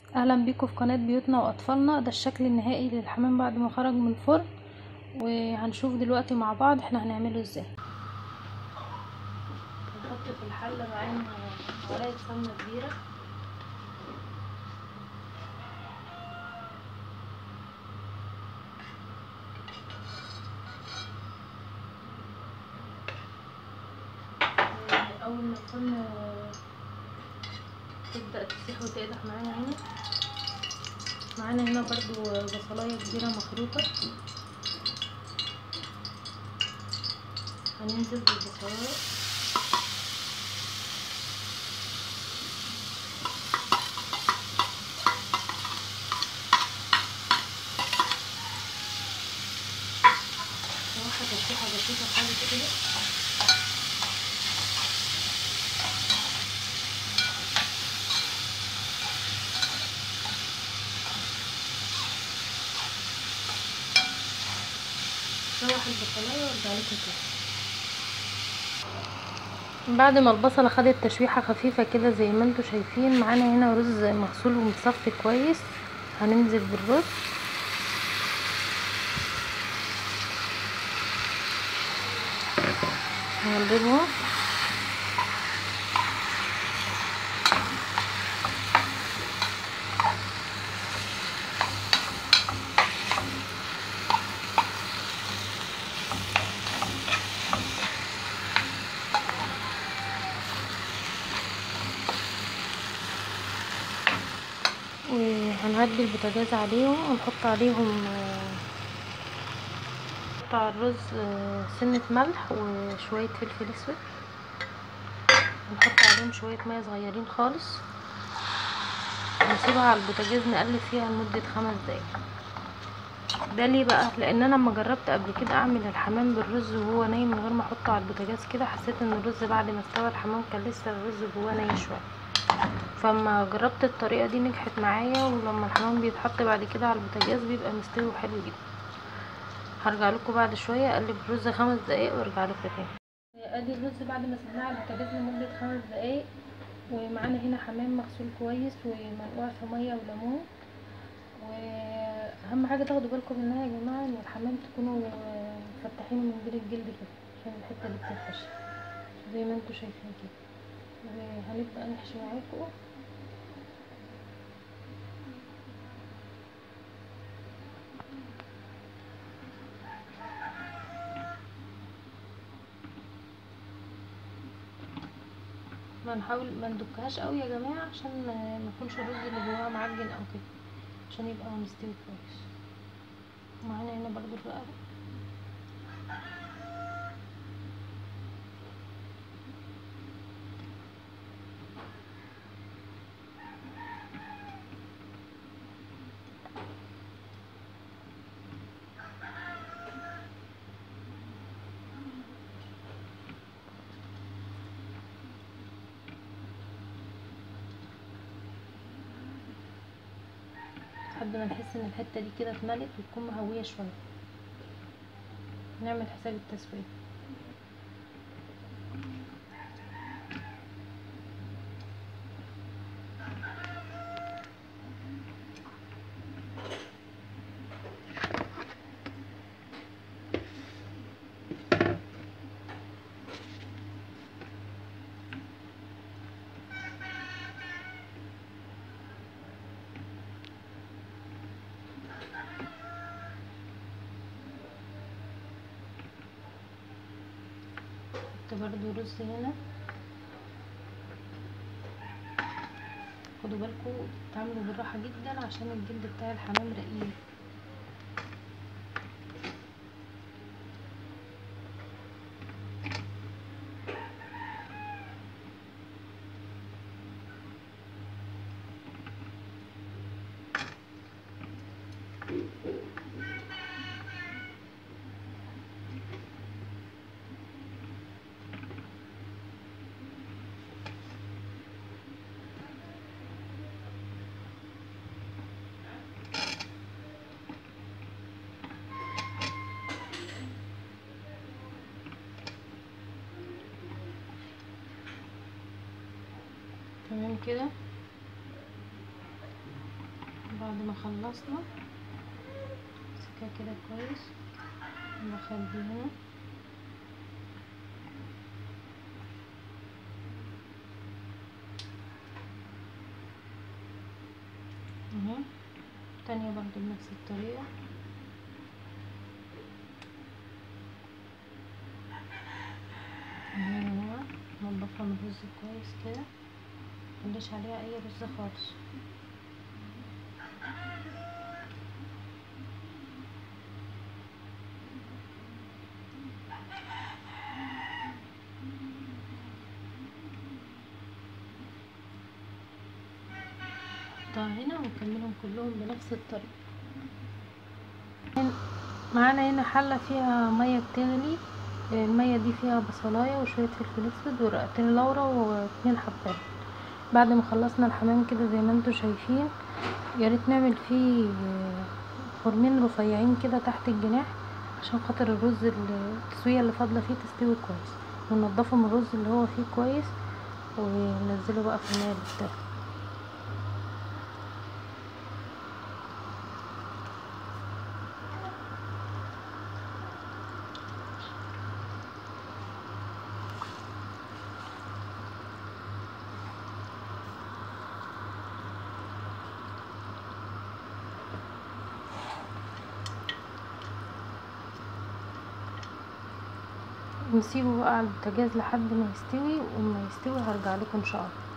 اهلا بيكم في قناة بيوتنا واطفالنا ده الشكل النهائي للحمام بعد ما خرج من الفرن وهنشوف دلوقتي مع بعض احنا هنعمله ازاي هنحط في الحلة معانا ورقة سمنة كبيرة اول ما السمنة تبدأ تسيح وتقدح معانا هنا معانا هنا برضو بصلاية كبيرة مخروطة هننزل بالبصلاية نوحد تشويحة بسيطة خالص كده شوح البصلايه وارجع لكم تاني بعد ما البصله خدت تشويحه خفيفه كده زي ما انتم شايفين معانا هنا رز مغسول ومتصفي كويس هننزل بالرز هنقلبهم وهنهدي البوتاجاز عليهم ونحط عليهم نحط على الرز سنة ملح وشوية فلفل اسود ونحط عليهم شوية مية صغيرين خالص ونسيبها على البوتاجاز نقلب فيها لمدة خمس دقايق ده ليه بقى لان انا لما جربت قبل كده اعمل الحمام بالرز وهو نايم من غير ما احطه على البوتاجاز كده حسيت ان الرز بعد ما استوى الحمام كان لسه الرز جواه ني شويه فما جربت الطريقه دي نجحت معايا ولما الحمام بيتحط بعد كده على البوتاجاز بيبقى مستوي وحلو جدا هرجع لكم بعد شويه اقلب الرز خمس دقايق وارجع لكم تاني ادي الرز بعد ما سيبناه على البوتاجاز لمده خمس دقايق ومعانا هنا حمام مغسول كويس ومنقوع في ميه وليمون واهم حاجه تاخدوا بالكم منها يا جماعه ان الحمام تكونوا مفتحينه من بين الجلد كده عشان الحته دي بتتحشي زي ما انتم شايفين كده وهنبدا نحشي معاكم ما نحاول ما ندكهاش قوي يا جماعه عشان ما يكونش الرز اللي جواها معجن او كده عشان يبقى مستوي كويس ومعانا هنا برضو الرقبه لحد ما نحس ان الحته دي كده اتملت وتكون مهويه شويه نعمل حساب التسويه برضو رز هنا خدوا بالكم تعملوا بالراحه جدا عشان الجلد بتاع الحمام رقيق تمام كده بعد ما خلصنا امسكها كده كويس ندخل دي هنا اهو تانية برضو بنفس الطريقة اهو هنا نضفها من الرز كويس كده منقلش عليها اي رز خالص نحطها هنا ونكملهم كلهم بنفس الطريقة معانا هنا حلة فيها مية بتغلي المية دي فيها بصلاية وشوية فلفل اسود ورقتين لورا واتنين حبات بعد ما خلصنا الحمام كده زي ما انتوا شايفين ياريت نعمل فيه خرمين رفيعين كده تحت الجناح عشان خاطر الرز التسوية اللي فاضلة فيه تستوي كويس وننضفه من الرز اللي هو فيه كويس وننزله بقى في المية اللي بتغلي نسيبه بقى على البوتاجاز لحد ما يستوي وما يستوي هرجع لكم ان شاء الله